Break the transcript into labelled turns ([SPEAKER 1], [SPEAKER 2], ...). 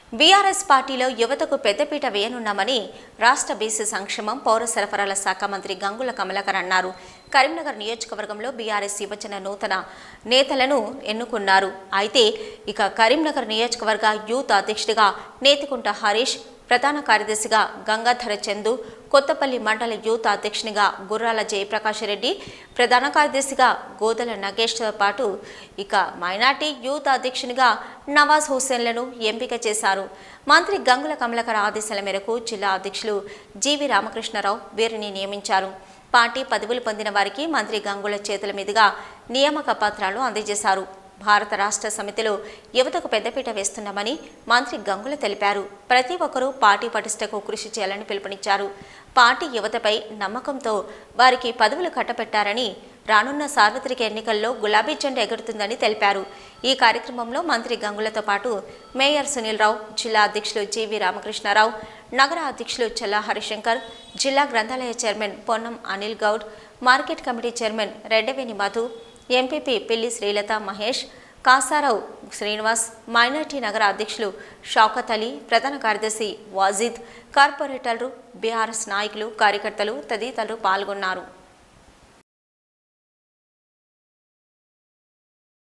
[SPEAKER 1] BRS పార్టీలో యువతకు పెద్దపీట వేయనున్నామని రాష్ట్ర బీసీ సంక్షేమం పౌర సరఫరాల శాఖ మంత్రి గంగుల కమలాకర్ అన్నారు కరీంనగర్ నియోజకవర్గంలో బీఆర్ఎస్ యువజన నూతన నేతలను ఎన్నుకున్నారు అయితే ఇక కరీంనగర్ నియోజకవర్గ యూత్ అధ్యక్షుడిగా నేతికుంట హరీష్ ప్రధాన కార్యదర్శిగా గంగాధర చందు కొత్తపల్లి మండల యూత్ అధ్యక్షునిగా గుర్రాల జయప్రకాష్ రెడ్డి ప్రధాన కార్యదర్శిగా గోదల నగేష్తో పాటు ఇక మైనార్టీ యూత్ అధ్యక్షునిగా నవాజ్ హుస్సేన్లను ఎంపిక చేశారు మంత్రి గంగుల కమలకర్ ఆదేశాల మేరకు జిల్లా అధ్యక్షులు జీవి రామకృష్ణరావు వీరిని నియమించారు పార్టీ పదవులు పొందిన వారికి మంత్రి గంగుల చేతుల మీదుగా నియామక పత్రాలు అందజేశారు భారత రాష్ట్ర సమితిలో యువతకు పెద్దపీట వేస్తున్నామని మంత్రి గంగుల తెలిపారు ప్రతి ఒక్కరూ పార్టీ పటిష్టకు కృషి చేయాలని పిలుపునిచ్చారు పార్టీ యువతపై నమ్మకంతో వారికి పదవులు కట్టబెట్టారని రానున్న సార్వత్రిక ఎన్నికల్లో గులాబీ జెండా ఎగురుతుందని తెలిపారు ఈ కార్యక్రమంలో మంత్రి గంగులతో పాటు మేయర్ సునీల్ రావు జిల్లా అధ్యక్షులు జీవి రామకృష్ణారావు నగర అధ్యక్షులు చల్లా హరిశంకర్ జిల్లా గ్రంథాలయ chairman Ponnam Anil Goud market committee chairman Reddaveni Madhu MPP Pilli Srilatha Mahesh Kasarao Srinivas minority నగర అధ్యక్షులు షౌకత్ అలీ ప్రధాన కార్యదర్శి వాజిద్ కార్పొరేటర్లు బీఆర్ఎస్ నాయకులు కార్యకర్తలు తదితరులు పాల్గొన్నారు